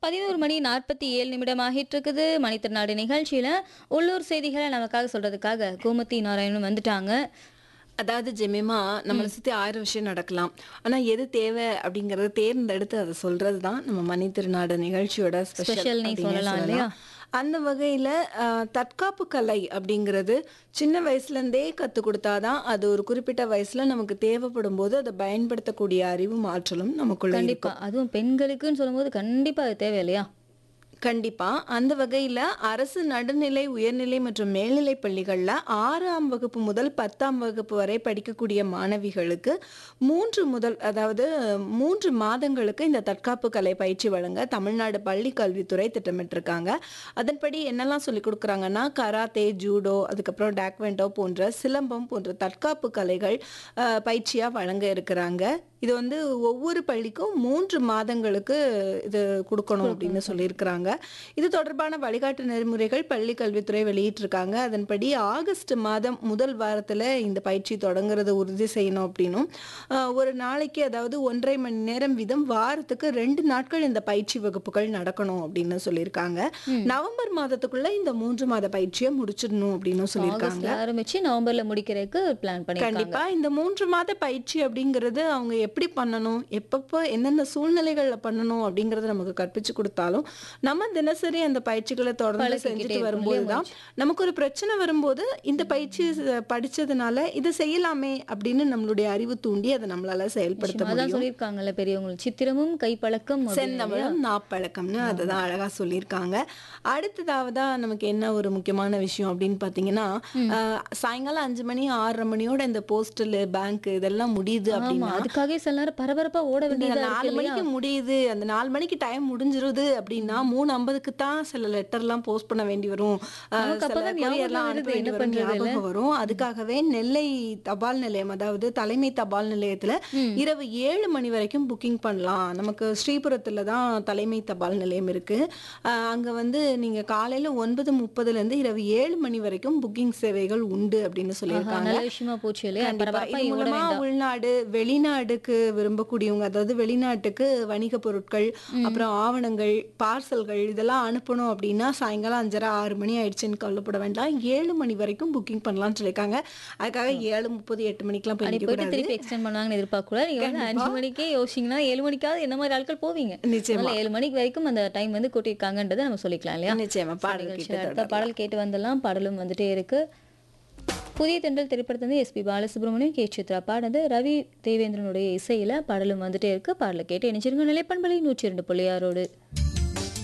பதினோரு மணி நாற்பத்தி ஏழு நிமிடம் ஆகிட்டு இருக்குது மணித்திருநாடு நிகழ்ச்சியில உள்ளூர் செய்திகளை நமக்காக சொல்றதுக்காக கோமதி நாராயணன் வந்துட்டாங்க அதாவது ஜெமிமா நம்மளை சுத்தி ஆயிரம் விஷயம் நடக்கலாம் ஆனா எது தேவை அப்படிங்கறத தேர்ந்தெடுத்து அதை சொல்றது தான் நம்ம மணி திருநாடு நிகழ்ச்சியோட Special ஸ்பெஷல் நீ சொல்லலாம் இல்லையா? அந்த வகையில அஹ், தற்காப்பு கலை அப்படிங்கிறது சின்ன வயசுல இருந்தே கத்து கொடுத்தாதான் அது ஒரு குறிப்பிட்ட வயசுல நமக்கு தேவைப்படும் போது அதை பயன்படுத்தக்கூடிய அறிவும் ஆற்றலும் நமக்குள்ள இருக்கும் கண்டிப்பா அதுவும் பெண்களுக்குன்னு சொல்லும்போது கண்டிப்பா அது தேவை இல்லையா கண்டிப்பா அந்த வகையில அரசு நடுநிலை உயர்நிலை மற்றும் மேல்நிலை பள்ளிகள்ல ஆறாம் வகுப்பு முதல் பத்தாம் வகுப்பு வரை படிக்கக்கூடிய மாணவிகளுக்கு மூன்று முதல் அதாவது மூன்று மாதங்களுக்கு இந்த தற்காப்பு கலை பயிற்சி வழங்க தமிழ்நாடு பள்ளி கல்வித்துறை திட்டமிட்டிருக்காங்க அதன்படி என்னெல்லாம் சொல்லி கொடுக்குறாங்கன்னா கராத்தே ஜூடோ அதுக்கப்புறம் டாக்வெண்டோ போன்ற சிலம்பம் போன்ற தற்காப்பு கலைகள் அஹ், பயிற்சியா வழங்க இருக்கிறாங்க இது வந்து ஒவ்வொரு பள்ளிக்கும் மூன்று மாதங்களுக்கு இது கொடுக்கணும் அப்படின்னு சொல்லியிருக்கிறாங்க இது தொடர்பான வழிகாட்டு நெறிமுறைகள் பள்ளி கல்வித்துறை வெளியிட்டிருக்காங்க அதன்படி ஆகஸ்ட் மாதம் முதல் வாரத்தில் இந்த பயிற்சி தொடங்குறதை உறுதி செய்யணும் அப்படின்னும் ஆஹ், ஒரு நாளைக்கு அதாவது ஒன்றரை மணி நேரம் வீதம் வாரத்துக்கு ரெண்டு நாட்கள் இந்த பயிற்சி வகுப்புகள் நடக்கணும் அப்படின்னு சொல்லியிருக்காங்க நவம்பர் மாதத்துக்குள்ள இந்த மூன்று மாத பயிற்சியை முடிச்சிடணும் அப்படின்னு சொல்லியிருக்காங்க ஆகஸ்ட்ல ஆரம்பிச்சு நவம்பர்ல முடிக்கிறதுக்கு பிளான் பண்ணிருக்காங்க கண்டிப்பா இந்த மூன்று மாத பயிற்சி அப்படிங்கிறது அவங்க எப்படி பண்ணணும் எப்பப்போ எந்தெந்த சூழ்நிலைகள்ல பண்ணணும் அப்படிங்கறத நமக்கு கற்பிச்சு கொடுத்தாலும் நம்ம தினசரி அந்த பயிற்சிகளை தொடர்ந்து பழகிக்கிட்டே செஞ்சுட்டு இருக்கணும் வரும்போது தான் நமக்கு ஒரு பிரச்சனை வரும்போது இந்த பயிற்சி ச- படிச்சதுனால இதை செய்யலாமே அப்படின்னு நம்மளுடைய அறிவு தூண்டி அதை நம்மளால செயல்படுத்த அதான் முடியும் சொல்லியிருக்காங்கல்ல பெரியவங்க சித்திரமும் கைப்பழக்கம் அப்படின்னு செந்தமிழும் நாப்பழக்கம்னு அதை தான் அழகா சொல்லியிருக்காங்க அடுத்ததாவதா நமக்கு என்ன ஒரு முக்கியமான விஷயம் அப்படின்னு பார்த்தீங்கன்னா ஆஹ், சாயங்காலம் அஞ்சு மணி ஆறரை மணியோட இந்த போஸ்டல் பேங்க் இதெல்லாம் முடியுது ஆமா அப்படின்னா அதுக்காகவே சில நேரம் பரபரப்பா ஓட இந்த வேண்டியதா நாலு இருக்கு இல்லையா மணிக்கு முடியுது அந்த நாலு மணிக்கு டைம் முடிஞ்சிருது அப்படின்னா மூணு ஐம்பதுக்கு தான் சில லெட்டர்லாம் போஸ்ட் பண்ண வேண்டி வரும் ஆஹ், நமக்கு சில அப்பதான் ஞாபகம் கொரியர்லாம் வருது, அனுப்ப வேண்டி என்ன வரும் பண்றது இல்ல? ஞாபகம் வரும் அதுக்காகவே நெல்லை தபால் நிலையம் அதாவது தலைமை தபால் நிலையத்துல இரவு ஏழு மணி வரைக்கும் புக்கிங் பண்ணலாம் நமக்கு ஸ்ரீபுரத்துல தான் தலைமை தபால் நிலையம் இருக்கு ஆஹ், அங்க வந்து நீங்க காலையில ஒன்பது முப்பதுல இருந்து இரவு ஏழு மணி வரைக்கும் புக்கிங் சேவைகள் உண்டு அப்படின்னு ஆஹா, சொல்லியிருக்காங்க நல்ல விஷயமா போச்சு இல்லையா கண்டிப்பா பரபரப்பா இது ஓட மூலமா வேண்டாம் உள்நாடு வெளிநாடுக்கு விரும்பக்கூடியவங்க அதாவது வெளிநாட்டுக்கு வணிக பொருட்கள் அப்புறம் ஆவணங்கள் பார்சல்கள் இதெல்லாம் அனுப்பணும் அப்படின்னா சாயங்காலம் அஞ்சரை ஆறு மணி ஆயிடுச்சுன்னு கவலைப்பட வேண்டாம் ஏழு மணி வரைக்கும் புக்கிங் பண்ணலாம்னு சொல்லியிருக்காங்க அதுக்காக ஏழு முப்பது எட்டு மணிக்கெல்லாம் அப்படி பண்ணிக்க போயிட்டு கூடாது திருப்பி எக்ஸ்டெண்ட் பண்ணுவாங்கன்னு எதிர்பார்க்க கூட நீங்க வந்து அஞ்சு மணிக்கே யோசிச்சீங்கன்னா ஏழு மணிக்காவது என்ன மாதிரி ஆட்கள் போவீங்க நிச்சயமா அதனால ஏழு மணிக்கு வரைக்கும் அந்த டைம் வந்து கூட்டியிருக்காங்கன்றதை நம்ம சொல்லிக்கலாம் இல்லையா நிச்சயமா பாடல் நிகழ்ச்சியில கேட்டு அடுத்த பாடல் கேட்டு வந்துடலாம் பாடலும் வந்துட்டே இருக்கு புதிய தென்றல் திரைப்படத்திலிருந்து எஸ்பி பாலசுப்ரமணியம் கே சித்ரா பாடினது ரவி தேவேந்திரனுடைய இசையில பாடலும் வந்துட்டே இருக்கு பாடலை கேட்டு இணைச்சிருங்க நிலைப்பண்பலை நூற்றி இரண்டு புள்ளியாரோடு